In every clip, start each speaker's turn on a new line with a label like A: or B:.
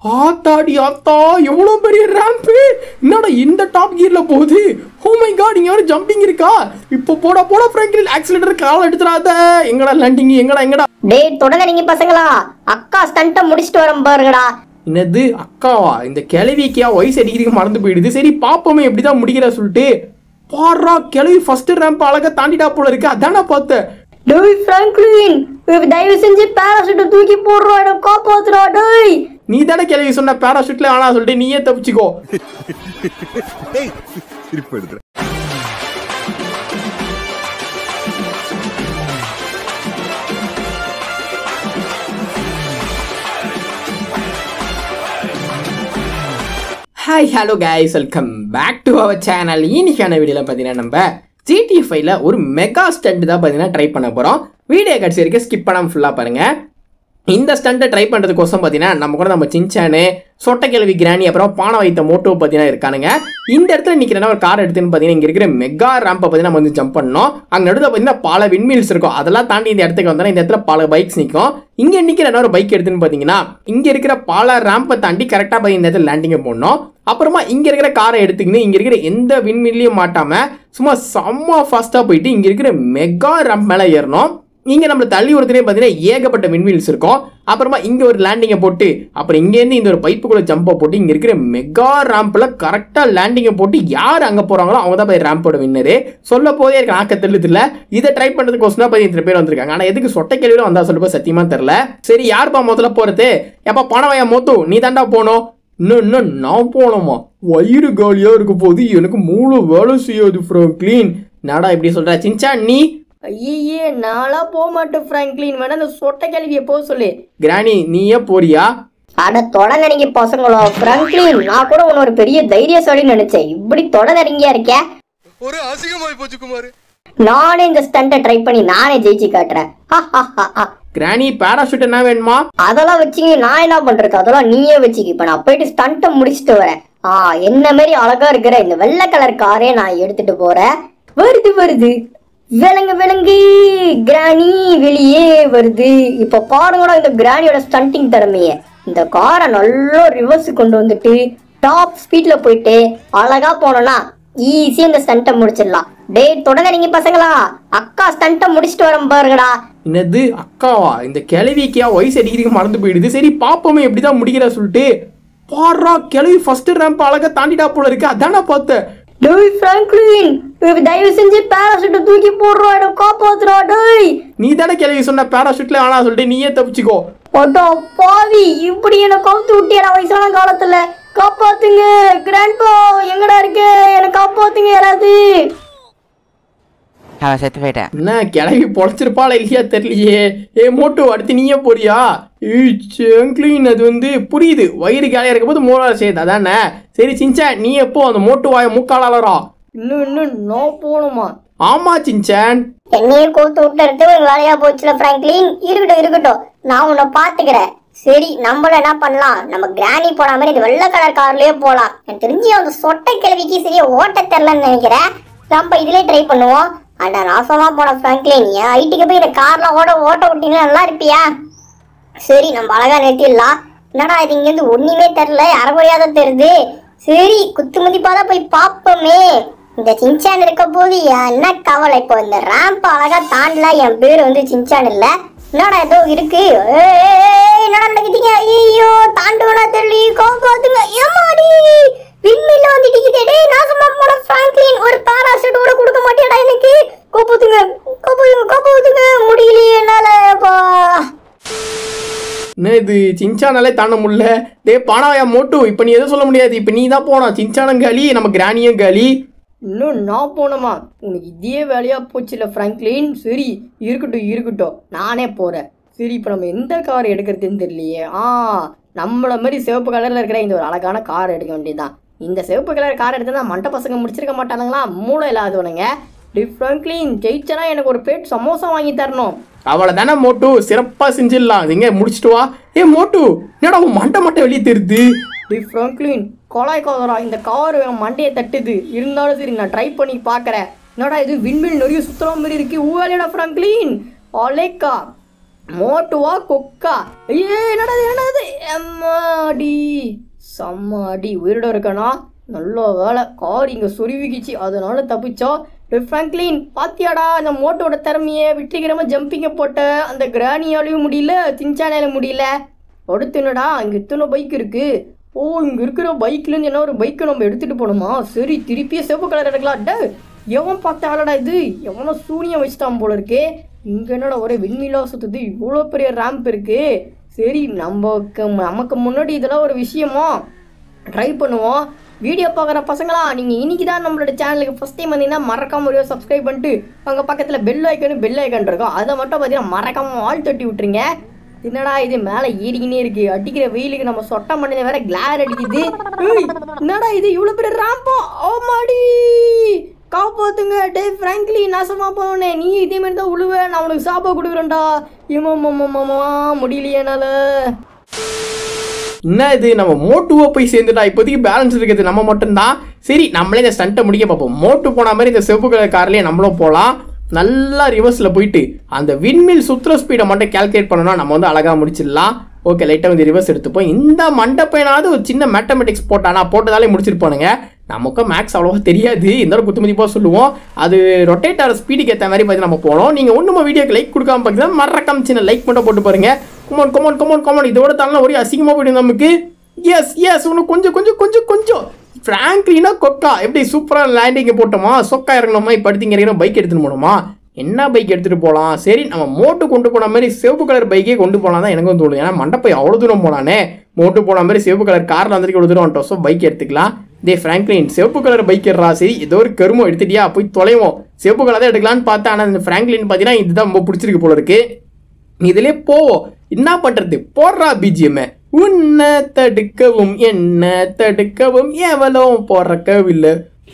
A: ஆத்தாடி ஆத்தா எவ்வளோ பெரிய ரேம்ப்பு என்னடா இந்த டாப் கியர்ல போகுது ஓ மை காட் இங்க ஒரு ஜம்பிங் இருக்கா இப்போ போட போட ஃப்ராங்கில் ஆக்சிலேட்டர் கால் எடுத்துறாத எங்கடா லேண்டிங் எங்கடா எங்கடா
B: டேய் தொடங்க நீங்க பசங்களா அக்கா ஸ்டண்ட்டை முடிச்சிட்டு வரோம் பாருங்கடா
A: என்னது அக்காவா இந்த கிளவிக்கியா வயசு அடிக்கிறதுக்கு மறந்து போயிடுது சரி பாப்போமே எப்படிதான் முடிக்கிறா சொல்லிட்டு பாடுறா கிளவி ஃபர்ஸ்ட் ரேம்ப் அழகா தாண்டிட்டா போல இருக்கு அதான் நான் பார்த்தேன்
B: டேய் பிராங்க்லின் தயவு செஞ்சு பேராசூட்டை தூக்கி போடுறோம் என்ன காப்பாத்துறா டேய்
A: நீ தானே கிளவி சொன்ன பேராஷூட்ல வேணா சொல்லிட்டு நீயே தப்பிச்சுக்கோ
C: சிரிப்பு எடுக்கிறேன்
A: hi hello guys welcome back to our channel இன்னைக்கான வீடியோவில் பார்த்தீங்கன்னா நம்ம ஜிடிஎஃப்ஐல ஒரு மெகா ஸ்டண்ட் தான் பார்த்தீங்கன்னா ட்ரை பண்ண போகிறோம் வீடியோ கடைசி வரைக்கும் ஸ்கிப் பண்ணாமல் ஃபுல்லாக பாருங்கள் இந்த ஸ்டண்ட்டை ட்ரை பண்ணுறதுக்கோசம் பார்த்தீங்கன்னா நம்ம கூட நம்ம சின்சானு சொட்டக்கிழவி கிராணி அப்புறம் பானை வைத்த மோட்டோ பார்த்தீங்கன்னா இருக்கானுங்க இந்த இடத்துல நிற்கிறனா ஒரு கார் எடுத்துன்னு பார்த்தீங்கன்னா இங்கே இருக்கிற மெகா ரேம்பை பார்த்தீங்கன்னா நம்ம வந்து ஜம்ப் பண்ணோம் அங்கே நடுவில் பார்த்தீங்கன்னா பல விண்மீல்ஸ் இருக்கும் அதெல்லாம் தாண்டி இந்த இடத்துக்கு வந்தோம்னா இந்த இடத்துல பல பைக்ஸ் நிற்கும் இங்கே நிற்கிற ஒரு பைக் எடுத்துன்னு பார்த்தீங்கன்னா இங்கே இருக்கிற பல ரேம்பை தாண்டி கரெக்டாக போய் இந்த இடத்துல லேண்டிங்கை போடணும் அப்புறமா இங்கே இருக்கிற காரை எடுத்துக்கின்னு இங்கே இருக்கிற எந்த விண்மீன்லையும் மாட்டாமல் சும்மா செம்ம ஃபாஸ்ட்டாக போயிட்டு இங்கே இருக்கிற மெகா ரேம்ப் மேலே ஏறணும் இங்கே நம்மளை தள்ளி ஒருத்தரே பார்த்தீங்கன்னா ஏகப்பட்ட விண்வீல்ஸ் இருக்கும் அப்புறமா இங்கே ஒரு லேண்டிங்கை போட்டு அப்புறம் இங்கேருந்து இந்த ஒரு பைப்புக்குள்ளே ஜம்பை போட்டு இங்கே இருக்கிற மெகா ரேம்பில் கரெக்டாக லேண்டிங்கை போட்டு யார் அங்கே போகிறாங்களோ அவங்க தான் போய் ரேம்போட வின்னரு சொல்ல போதே இருக்க ஆக்க தெரியல இதை ட்ரை பண்ணுறதுக்கு ஒசனா போய் இத்தனை பேர் வந்திருக்காங்க ஆனால் எதுக்கு சொட்டை கேள்வியில் வந்தா சொல்ல சத்தியமாக தெரில சரி யார்ப்பா முதல்ல போகிறது எப்போ பணம் மொத்து நீ தாண்டா போகணும் இன்னும் இன்னும் நான் போனோமா வயிறு காலியாக இருக்க போது எனக்கு மூளை வேலை செய்யாது ஃப்ராங்க்லீன் நாடா இப்படி சொல்கிற சின்ச்சா நீ
B: ஐயே நாளா போக மாட்டேன் பிராங்க்லின் வேணா அந்த சொட்டை கேள்வியை போக சொல்லு
A: கிராணி நீயே போறியா
B: அட தொடங்க நீங்க பசங்களோ பிராங்க்லின் நான் கூட உன்ன ஒரு பெரிய தைரியசாலின்னு நினைச்சேன் இப்படி தொடர்ந்தடங்கியா இருக்க
C: ஒரு அசிங்கமாய் போச்சு குமார்
B: நானே இந்த ஸ்டண்ட்டை ட்ரை பண்ணி நானே ஜெயிச்சு காட்டுறேன் ஹா, ஹா, ஹா, ஹா.
A: கிராணி பேராஷூட் என்ன வேணுமா
B: அதெல்லாம் வச்சுக்க நான் என்ன பண்றது அதெல்லாம் நீயே வச்சுக்க இப்ப நான் போயிட்டு ஸ்டண்ட்டை முடிச்சுட்டு வரேன் ஆ என்ன மாதிரி அழகா இருக்கிற இந்த வெள்ளை கலர் காரே நான் எடுத்துட்டு போறேன் வருது வருது விலங்கு விலங்கு கிராணி வெளியே வருது இப்ப பாருங்கடா இந்த கிராணியோட ஸ்டண்டிங் திறமைய இந்த காரை நல்லா ரிவர்ஸ் கொண்டு வந்துட்டு டாப் ஸ்பீட்ல போயிட்டு அழகா போனோம்னா ஈஸியா இந்த ஸ்டண்ட்டை முடிச்சிடலாம் டேய் தொடங்க நீங்க பசங்களா அக்கா ஸ்டண்ட்டை முடிச்சிட்டு வரேன் பாருங்கடா
A: என்னது அக்காவா இந்த கிளவிக்கியா வயசு அடிக்கிறதுக்கு மறந்து போயிடுது சரி பாப்போமே எப்படிதான் முடிக்கிறா சொல்லிட்டு பாடுறா கிளவி ஃபர்ஸ்ட் ரேம்ப் அழகா தாண்டிட்டா போல இருக்கு அதான் நான் பார்த்தேன்
B: டேய் பிராங்க்லின் தயவு செஞ்சு பேராசூட்டை தூக்கி போடுறோம் என்ன காப்பாத்துறா டேய்
A: நீ தானே கிளவி சொன்ன பேராஷூட்ல வேணா சொல்லிட்டு நீயே தப்பிச்சுக்கோ
B: அடா பாவி இப்படி என்ன கவுத்து விட்டியடா வயசான காலத்துல காப்பாத்துங்க கிராண்ட்பா எங்கடா இருக்க என்ன காப்பாத்துங்க யாராவது
D: அவன் செத்து போயிட்டேன்
A: என்ன கிளவி பொழைச்சிருப்பாளா இல்லையா தெரியலையே ஏ மோட்டு அடுத்து நீயே போறியா ஏய் செங்க்லின் அது வந்து புரியுது வயிறு காலியா இருக்கும் போது மூணாவது செய்யுது அதானே சரி சின்ச்சா நீ எப்போ அந்த மோட்டு வாய மூக்காளரா
B: இன்னும் இன்னும் நான் போகணுமா
A: ஆமா சின்சான்
B: என்னையே கோத்து விட்டுறது ஒரு வேலையா போச்சுல பிராங்க்லின் இருக்கட்டும் இருக்கட்டும் நான் உன்னை பாத்துக்கிறேன் சரி நம்மளும் என்ன பண்ணலாம் நம்ம கிராணி போன மாதிரி இந்த வெள்ளை கலர் கார்லயே போலாம் எனக்கு தெரிஞ்சு அந்த சொட்டை கிழவிக்கு சரியா ஓட்ட தெரிலன்னு நினைக்கிறேன் நம்ம இதுலயே ட்ரை பண்ணுவோம் அட நாசமா போன பிராங்க்லின் என் ஐட்டுக்கு போய் இந்த கார்லாம் ஓட ஓட்ட விட்டீங்கன்னா நல்லா இருப்பியா சரி நம்ம அழகா நிறுத்திடலாம் என்னடா இது இங்க இருந்து ஒண்ணுமே தெரியல அரைகுறையாத தெரியுது சரி குத்து மதிப்பாதான் போய் பாப்போமே இந்த சின்சான் இருக்க போது என்ன கவலை இப்போ இந்த ரேம்ப் அழகா தாண்டல என் பேர் வந்து சின்சான் இல்ல என்னடா ஏதோ இருக்கு ஏய், ஏய், ஏய், என்னடா நடக்குதுங்க ஐயோ தாண்டுவனா தெரியல காப்பாத்துங்க ஏமாடி விண்மில்ல வந்துட்டு டேய் நாசமா போன பிராங்க்லின் ஒரு பாராசூட் கூட கொடுக்க மாட்டியாடா எனக்கு கோபத்துங்க கோபத்துங்க கோபத்துங்க முடியலையே என்னால அப்பா
A: என்ன இது சின்சானாலே தாண்ட முடியல டே பானாயா மோட்டு இப்போ நீ எதுவும் சொல்ல முடியாது இப்போ நீ தான் போனா சின்சானம் காலி நம்ம கிராணியும் காலி
E: இன்னும் நான் போனோமா உனக்கு இதே வேலையா போச்சுல ஃப்ராங்க்லின் சரி இருக்கட்டும் இருக்கட்டும் நானே போறேன் சரி இப்போ நம்ம எந்த கார் எடுக்கிறதுன்னு தெரியலையே ஆ நம்மள மாதிரி சிவப்பு கலர்ல இருக்கிற இந்த ஒரு அழகான கார் எடுக்க வேண்டியதுதான் இந்த சிவப்பு கலர் கார் எடுத்தா மண்டை பசங்க முடிச்சிருக்க மாட்டானுங்களா மூளை இல்லாதவனுங்க டி ஃப்ராங்க்லின் ஜெயிச்சனா எனக்கு ஒரு பிளேட் சமோசா வாங்கி தரணும்
A: அவளை தானே மோட்டு சிறப்பாக செஞ்சிடலாம் எங்க முடிச்சிட்டு வா ஏ மோட்டு என்னடா உன் மண்டை மட்டை வெளியே தெரியுது
E: டி ஃப்ராங்க்லின் கொலாய் கோதரா இந்த கார் என் மண்டையை தட்டுது இருந்தாலும் சரி நான் ட்ரை பண்ணி பார்க்கறேன் என்னடா இது விண்மில் நிறைய சுத்துற மாதிரி இருக்கு ஊவேலையடா ஃப்ராங்க்லின் அலேக்கா மோட்டுவா கொக்கா ஐயே என்னடா இது, என்னது எம்மாடி செம்மாடி உயிரோட இருக்கானா நல்ல வேலை கார் இங்கே சொருவிக்கிச்சு அதனால தப்பிச்சோம் டேய் ஃப்ராங்க்லின் பாத்தியாடா அந்த மோட்டோட திறமையை வெற்றிகரமாக ஜம்பிங்கை போட்ட அந்த கிராணியாலையும் முடியல சின்சானால முடியல அடுத்து என்னடா இங்கே இத்தனை பைக் இருக்கு ஓ இங்கே இருக்கிற பைக்லேருந்து என்ன ஒரு பைக்கை நம்ம எடுத்துகிட்டு போகணுமா சரி திருப்பியே சிவப்பு கலர் எடுக்கலாம் டே எவன் பார்த்த ஆளடா இது எவனோ சூனியம் வச்சுட்டான் போல இருக்கே இங்கே என்னடா ஒரே விண்மீலா சுற்றுது இவ்வளோ பெரிய ரேம்ப் இருக்கு சரி நமக்கு நமக்கு முன்னாடி இதெல்லாம் ஒரு விஷயமா ட்ரை பண்ணுவோம் வீடியோ பார்க்குற பசங்களா நீங்கள் இன்னைக்கு தான் நம்மளோட சேனலுக்கு ஃபஸ்ட் டைம் வந்தீங்கன்னா மறக்காம ஒரு சப்ஸ்கிரைப் பண்ணிட்டு அங்கே பக்கத்தில் பெல் ஐக்கனு பெல் ஐக்கன் இருக்கும் அதை மட்டும் பார்த்தீங்கன்னா மறக்காம ஆள் தட்டி விட்டுருங்க என்னடா இது மேலே ஏறிக்கினே இருக்கு அடிக்கிற வெயிலுக்கு நம்ம சொட்டை மண்ணி வேற கிளார் அடிக்குது ஏய், என்னடா இது இவ்வளோ பெரிய ராம்போ ஓமாடி காப்பாத்துங்க டே ஃப்ராங்க்லி நாசமா போனே நீ இதே மாதிரி தான் உழுவ நான் உனக்கு சாப்பா கொடுக்குறேன்டா ஏமாம்மா முடியலையே என்னால
A: என்ன இது நம்ம மோட்டுவோ போய் சேர்ந்துட்டா இப்போதைக்கு பேலன்ஸ் இருக்கிறது நம்ம மட்டும்தான் சரி நம்மளே இந்த ஸ்டண்ட்டை முடிக்க பார்ப்போம் மோட்டு போன மாதிரி இந்த செவப்பு கலர் கார்லயே நம்மளும் போகலாம் நல்லா ரிவர்ஸில் போயிட்டு அந்த விண்மில் சுற்றுற ஸ்பீடை மட்டும் கால்குலேட் பண்ணோம்னா நம்ம வந்து அழகாக முடிச்சிடலாம் ஓகே லைட்டாக வந்து ரிவர்ஸ் எடுத்துப்போம் இந்த மண்டப்பையனாவது ஒரு சின்ன மேத்தமெட்டிக்ஸ் போட்டானா போட்டதாலே முடிச்சிருப்பானுங்க நமக்கும் மேக்ஸ் அவ்வளோவா தெரியாது இந்த குத்து மதிப்பாக சொல்லுவோம் அது ரொட்டேட் ஆகிற ஸ்பீடுக்கு ஏற்ற மாதிரி பார்த்து நம்ம போகிறோம் நீங்கள் ஒன்றுமா வீடியோக்கு லைக் கொடுக்காம பார்த்தீங்கன்னா மறக்காம சின்ன லைக் மட்டும் போட்டு பாருங்க கமான் கமான் கமான் கமான் இதோட தானே ஒரே அசிங்கமாக போயிடும் நமக்கு எஸ் எஸ் இன்னும் கொஞ்சம் கொஞ்சம் கொஞ்சம் கொஞ்சம் ஃப்ராங்க்லினா கொக்கா எப்படி சூப்பராக லேண்டிங்கை போட்டோமா சொக்கா இறங்கணுமா இப்போ அடுத்து இங்கே இறங்கணும் பைக் எடுத்துகிட்டு போகணுமா என்ன பைக் எடுத்துகிட்டு போகலாம் சரி நம்ம மோட்டு கொண்டு போன மாதிரி சிவப்பு கலர் பைக்கே கொண்டு போகலாம் தான் எனக்கும் தோணுது ஏன்னா மண்டப்பை அவ்வளோ தூரம் போனானே மோட்டு போன மாதிரி சிவப்பு கலர் காரில் வந்துட்டு இவ்வளோ தூரம் வந்துட்டோம் ஸோ பைக் எடுத்துக்கலாம் டே ஃப்ராங்க்லின் சிவப்பு கலர் பைக் எடுறா சரி ஏதோ ஒரு கருமம் எடுத்துட்டியா போய் தொலைவோம் சிவப்பு கலர் தான் எடுக்கலான்னு பார்த்தா ஆனால் இந்த ஃப்ராங்க்லின் பார்த்தீங்கன்னா இதுதான் ரொம்ப பிடிச்சிருக்கு போல இருக்கு இதுலயே போவோம் என்ன பண்றது போடுறா பிஜிஎம் உன்னை தடுக்கவும் என்ன தடுக்கவும் எவளும் பிறக்கவில்லை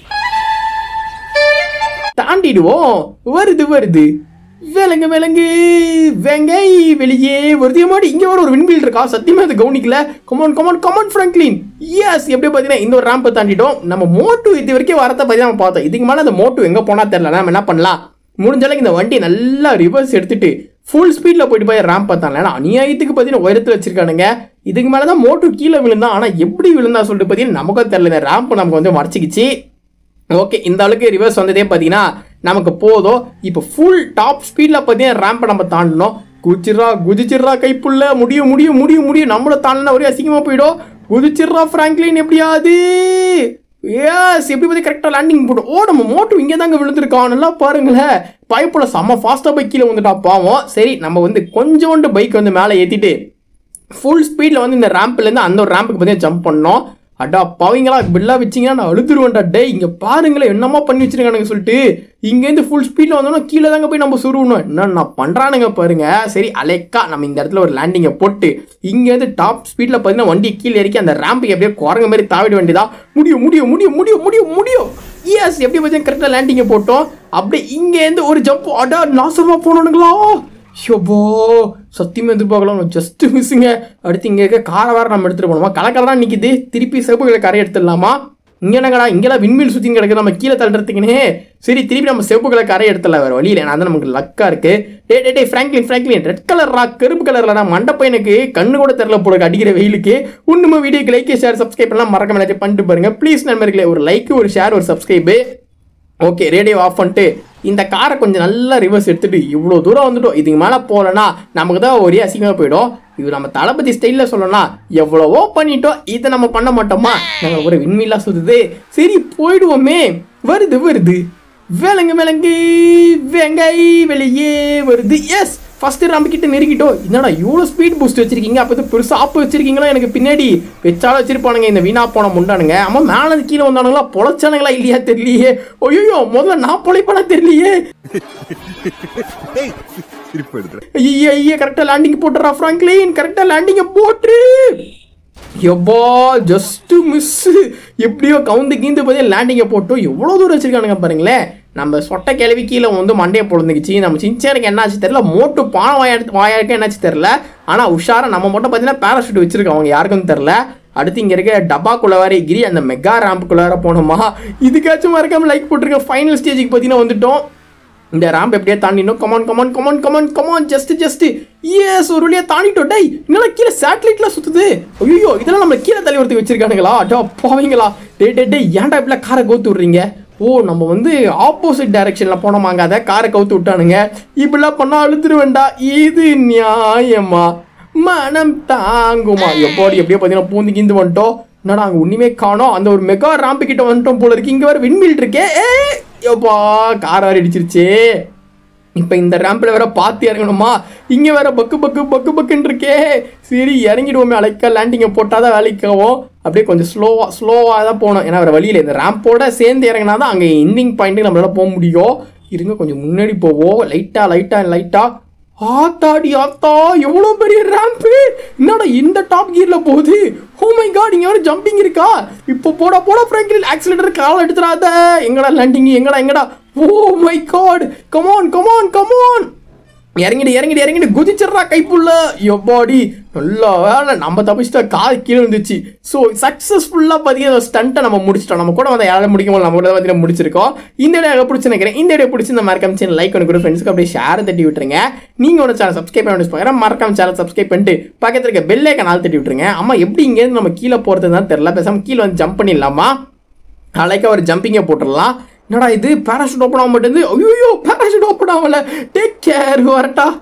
A: தாண்டிடுவோம் வருது வருது விலங்கு விலங்கு வெங்கை வெளியே வருது மாடி இங்க வர ஒரு விண்வீல் இருக்கா சத்தியமா அது கவனிக்கல come on come on come on Franklin yes எப்படி பார்த்தீங்கன்னா இந்த ஒரு ரேம்பை தாண்டிட்டோம் நம்ம மோட்டு இது வரைக்கும் வரத்தை பத்தி நம்ம பார்த்தோம் இதுக்கு மேலே அந்த மோட்டு எங்க போனா தெரியல நம்ம என்ன பண்ணலாம் முடிஞ்ச அளவுக்கு இந்த வண்டி நல்லா ரிவர்ஸ் எடுத்துட்டு ஃபுல் ஸ்பீடில் போயிட்டு போய் ரேம்ப் பார்த்தாங்க ஏன்னா அநியாயத்துக்கு பார்த்தீங்கன்னா உயரத்தில் வச்சிருக்கானுங்க இதுக்கு மேலே தான் மோட்டு கீழே விழுந்தான் ஆனால் எப்படி விழுந்தா சொல்லிட்டு பார்த்தீங்கன்னா நமக்கும் தெரியல இந்த ரேம்ப் நமக்கு வந்து மறைச்சிக்கிச்சு ஓகே இந்த அளவுக்கு ரிவர்ஸ் வந்ததே பார்த்தீங்கன்னா நமக்கு போதும் இப்போ ஃபுல் டாப் ஸ்பீடில் பார்த்தீங்கன்னா ரேம்பை நம்ம தாண்டணும் குதிச்சிட்றா குதிச்சிட்றா கைப்புள்ள முடியும் முடியும் முடியும் முடியும் நம்மள தாண்டினா ஒரே அசிங்கமாக போயிடும் குதிச்சிட்றா ஃப்ராங்க்லின் எப்படியாவது ஏஸ் எப்படி பற்றி கரெக்டாக லேண்டிங் போட்டு ஓ நம்ம மோட்டோ இங்கே தாங்க விழுந்திருக்கான் நல்லா பாருங்களேன் பைப்பில் செம்ம ஃபாஸ்ட்டாக பைக் கீழே வந்துட்டா பாவம் சரி நம்ம வந்து கொஞ்சோண்டு பைக் வந்து மேலே ஏற்றிட்டு ஃபுல் ஸ்பீடில் வந்து இந்த ரேம்ப்லேருந்து அந்த ஒரு ரேம்புக்கு பார்த்தீங்கன்னா ஜம்ப் பண்ணோம் அடா பவங்களா இப்படிலாம் வச்சிங்கன்னா நான் அழுதுருவேன்டா டே இங்கே பாருங்களேன் என்னமா பண்ணி வச்சிருக்கானுங்க சொல்லிட்டு இங்கேருந்து ஃபுல் ஸ்பீடில் வந்தோம்னா கீழே தாங்க போய் நம்ம சுருவணும் என்ன பண்ணுறானுங்க பாருங்க சரி அலைக்கா நம்ம இந்த இடத்துல ஒரு லேண்டிங்கை போட்டு இங்கேருந்து டாப் ஸ்பீடில் பார்த்தீங்கன்னா வண்டி கீழே இறக்கி அந்த ரேம்புக்கு எப்படியே குரங்க மாதிரி தாவிட வேண்டியதா முடியும் முடியும் முடியும் முடியும் முடியும் முடியும் எஸ் எப்படி பார்த்தீங்கன்னா கரெக்டாக லேண்டிங்கை போட்டோம் அப்படியே இங்கேருந்து ஒரு ஜம்ப் அடா நாசமாக போனோனுங்களா ஷோபோ சத்தியமாக எதிர்பார்க்கலாம் ஜஸ்ட் மிஸ்ஸுங்க அடுத்து இங்கே இருக்க காரை வேறு நம்ம எடுத்துகிட்டு போகணுமா கலக்கரை தான் நிற்கிது திருப்பி சிவப்புகளை கரை எடுத்துடலாமா இங்கே என்னங்கடா இங்கெல்லாம் விண்மில் சுற்றி கிடக்கு நம்ம கீழே தள்ளுறதுக்குனே சரி திருப்பி நம்ம செவப்புகளை கரை எடுத்துடலாம் வேறு வழியில் நான் தான் நமக்கு லக்காக இருக்கு டே டே டே ஃப்ராங்க்லின் ஃப்ராங்க்லின் ரெட் கலர்ரா கருப்பு கலர்லடா மண்டப்பையனுக்கு கண்ணு கூட தெரில போல அடிக்கிற வெயிலுக்கு ஒன்றுமே வீடியோக்கு லைக் ஷேர் சப்ஸ்கிரைப் பண்ணலாம் மறக்காம எல்லாத்தையும் பண்ணிட்டு பாருங்க ப்ளீஸ் நண்பர்களே ஒரு லைக் ஒரு ஷேர் ஒரு சப்ஸ்கிரைபு ஓகே ரேடியோ ஆஃப் பண்ணிட்டு இந்த காரை கொஞ்சம் நல்லா ரிவர்ஸ் எடுத்துட்டு இவ்வளோ தூரம் வந்துட்டோம் இதுக்கு மேலே போகலன்னா நமக்கு தான் ஒரே அசிங்கமாக போயிடும் இது நம்ம தளபதி ஸ்டைலில் சொல்லணும்னா எவ்வளவோ பண்ணிட்டோம் இதை நம்ம பண்ண மாட்டோமா நாங்கள் ஒரு விண்மீலாக சுத்துது சரி போயிடுவோமே வருது வருது விலங்கு விலங்கு வெங்கை வெளியே வருது எஸ் ஃபர்ஸ்ட் நம்ம கிட்ட நெருங்கிட்டோம் என்னடா இவ்வளோ ஸ்பீட் பூஸ்ட் வச்சிருக்கீங்க அப்போ இது பெருசாக ஆப்பு வச்சிருக்கீங்களா எனக்கு பின்னாடி வச்சாலும் வச்சிருப்பானுங்க இந்த வீணா போன முண்டானுங்க அம்மா மேலே கீழே வந்தானுங்களா பொழைச்சானுங்களா இல்லையா தெரியலையே ஐயோ முதல்ல நான் பொழைப்பானா தெரியலையே
C: சிரிப்பு எடுத்துறேன்
A: ஐயா ஐயா கரெக்டாக லேண்டிங் போட்டுறா ஃப்ராங்க்லின் கரெக்டாக லேண்டிங்கை போட்டு எப்பா ஜஸ்ட் மிஸ் எப்படியோ கவுந்து கீந்து போதே லேண்டிங்கை போட்டோம் எவ்வளோ தூரம் வச்சிருக்கானுங்க பாருங்களேன் நம்ம சொட்டை கிளவி கீழே வந்து மண்டையை பொழுந்துக்குச்சு நம்ம சின்சானுக்கு என்னாச்சு தெரியல மோட்டு பானம் வாயா வாயாருக்கு என்னாச்சு தெரியல ஆனால் உஷாரா நம்ம மட்டும் பார்த்தீங்கன்னா பேராஷூட் வச்சிருக்கோம் அவங்க யாருக்கும் தெரில அடுத்து இங்கே இருக்க டப்பாக்குள்ள வேற கிரி அந்த மெகா ரேம்புக்குள்ளார போனோமா இதுக்காச்சும் மறக்காம லைக் போட்டிருக்க ஃபைனல் ஸ்டேஜுக்கு பார்த்தீங்கன்னா வந்துட்டோம் இந்த ரேம்ப் எப்படியே தாண்டினோம் come on come on come on come on come on just just yes ஒரு வழியா தாண்டிட்டோம் டேய் என்னடா கீழே சேட்டலைட்லாம் சுத்துது ஐயோ இதெல்லாம் நம்ம கீழே தள்ளி ஒருத்தி வச்சிருக்கானுங்களா அடா போவீங்களா டே டே டே ஏன்டா இப்படிலாம் காரை கோத்து விட்றீங்க ஓ நம்ம வந்து ஆப்போசிட் டைரக்ஷன்ல போனோமாங்க அதை காரை கவுத்து விட்டானுங்க இப்படிலாம் பண்ணா அழுத்துருவேண்டா இது நியாயமா மனம் தாங்குமா எப்போடி எப்படியோ பார்த்தீங்கன்னா பூந்து கிந்து வந்துட்டோம் என்னடா அங்கே ஒன்றுமே காணோம் அந்த ஒரு மெகா ராம்பு கிட்ட வந்துட்டோம் போல இருக்கு இங்கே வேற விண்மில் இருக்கே ஏ எப்பா கார் வேற அடிச்சிருச்சே இப்போ இந்த ரேம்பில் வேற பார்த்து இறங்கணுமா இங்கே வேற பக்கு பக்கு பக்கு பக்குன்னு இருக்கே சரி இறங்கிடுவோமே அழைக்க லேண்டிங்கை போட்டால் தான் வேலைக்கு ஆகும் அப்படியே கொஞ்சம் ஸ்லோவாக ஸ்லோவாக தான் போகணும் ஏன்னா வேறு வழியில் இந்த ரேம்போட சேர்ந்து இறங்கினா தான் அங்கே எண்டிங் பாயிண்ட்டுக்கு நம்மளால போக முடியும் இருங்க கொஞ்சம் முன்னாடி போவோம் லைட்டாக லைட்டாக லைட்டாக ஆத்தாடி ஆத்தா எவ்வளோ பெரிய ரேம்ப்பு என்னடா இந்த டாப் கியர்ல போகுது ஓ மை காட் இங்க ஒரு ஜம்பிங் இருக்கா இப்போ போடா போடா ஃப்ராங்கில் ஆக்சிலேட்டர் கால் எடுத்துறாத எங்கடா லேண்டிங் எங்கடா எங்கடா oh my god come on come on come on இறங்கிடு இறங்கிடு இறங்கிடு குதிச்சிடுறா கைப்புள்ள எப்பாடி நல்லா வேலை நம்ம தப்பிச்சிட்டா கால் கீழே இருந்துச்சு ஸோ சக்ஸஸ்ஃபுல்லாக பார்த்தீங்கன்னா ஸ்டண்ட்டை நம்ம முடிச்சிட்டோம் நம்ம கூட வந்து யாராலும் முடிக்க முடியல நம்ம கூட பார்த்தீங்கன்னா முடிச்சிருக்கோம் இந்த வீடியோ பிடிச்சி நினைக்கிறேன் இந்த வீடியோ பிடிச்சி இந்த மறக்காம சேனல் லைக் பண்ணி கூட ஃப்ரெண்ட்ஸ்க்கு அப்படியே ஷேர் தட்டி விட்டுருங்க நீங்கள் ஒரு சேனல் சப்ஸ்கிரைப் பண்ணி பார்க்குறேன் மறக்காம சேனல் சப்ஸ்கிரைப் பண்ணிட்டு பக்கத்தில் இருக்க பெல்லே கனால் தட்டி விட்டுருங்க அம்மா எப்படி இங்கேருந்து நம்ம கீழே போகிறது தான் தெரில பேசாமல் கீழே வந்து ஜம்ப் பண்ணிடலாமா நாளைக்கு ஒரு ஜம்பிங்கை போட்டுடலாம் என்னடா இது பேராஷூட் ஓப்பன் ஆக மாட்டேங்குது ஐயோ பேராஷூட் ஓப்பன் ஆகல டேக் கேர் வரட்டா